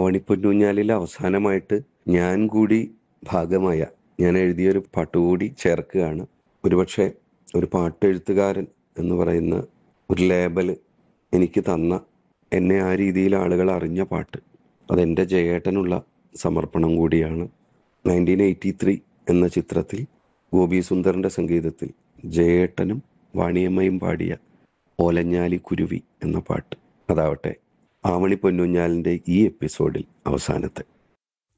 ആവണിപ്പൊന്നൂഞ്ഞാലിൽ അവസാനമായിട്ട് ഞാൻ കൂടി ഭാഗമായ ഞാൻ എഴുതിയൊരു പാട്ടുകൂടി ചേർക്കുകയാണ് ഒരുപക്ഷെ ഒരു പാട്ടെഴുത്തുകാരൻ എന്ന് പറയുന്ന ഒരു ലേബൽ എനിക്ക് തന്ന എന്നെ ആ രീതിയിൽ ആളുകൾ അറിഞ്ഞ പാട്ട് അതെൻ്റെ ജയേട്ടനുള്ള സമർപ്പണം കൂടിയാണ് നയൻറ്റീൻ എയ്റ്റി ത്രീ എന്ന ചിത്രത്തിൽ ഗോപി സുന്ദറിൻ്റെ സംഗീതത്തിൽ ജയേട്ടനും വാണിയമ്മയും പാടിയ ഓലഞ്ഞാലി കുരുവി എന്ന പാട്ട് അതാവട്ടെ ആവണി പൊന്നൂഞ്ഞാലിൻ്റെ ഈ എപ്പിസോഡിൽ അവസാനത്തെ